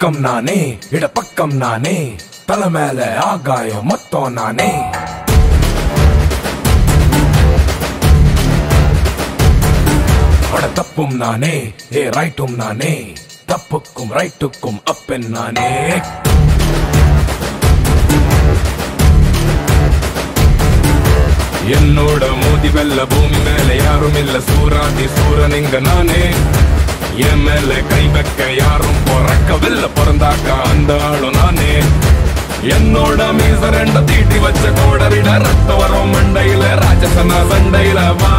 பக்கம் நானே இட பக்கம் நானே தலை மேல ஆகாயம் மொத்தம் நானே அட தப்பும் நானே ஏ ரைட்டும் நானே தப்புக்கும் ரைட்டுக்கும் அப்பென் நானே என்னோட மோதி வெல்ல பூமி மேல யாரும் இல்ல சூராதி சூரன் இங்க நானே என் மேல கை வைக்க யாரும் பிறக்கவில்ல பிறந்தாக்கா அந்த ஆளும் நானே என்னோட மீச ரெண்ட தீட்டி வச்ச கோடரிட ரத்த வரும் மண்டையில ராஜசனா சண்டையில வா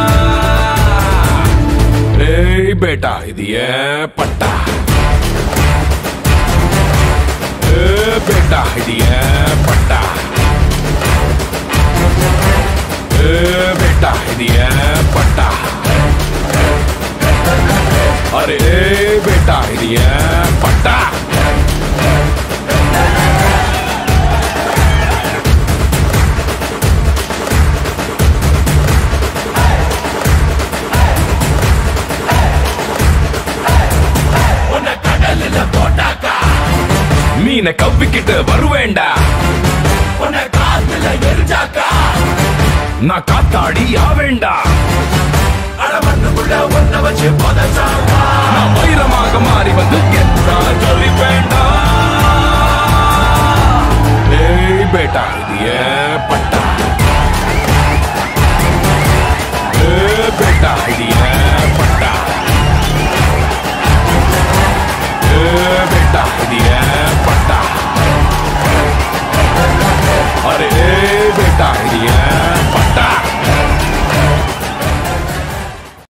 ஏய் பேட்டா இது ஏன் பட்டா ஏ பேட்டா இது ஏன் பட்டா ஏ பேட்டா இது ஏன் பட்டா அரே பேட்டா இது ஏன் பட்டா மீனை கவ்விக்கிட்டு வருவேண்டா உன்னை காத்துல எரிஞ்சாக்கா நான் காத்தாடி ஆவேண்டா அடமண்ணுக்குள்ள ஒன்ன வச்சு புதைச்சாக்கா நான் வைரமாக மாறி வந்து எத்தா சொல்லி வேண்டாம் ஏய் பேட்டா இது ஏன் பட்டா ஏ பேட்டா இது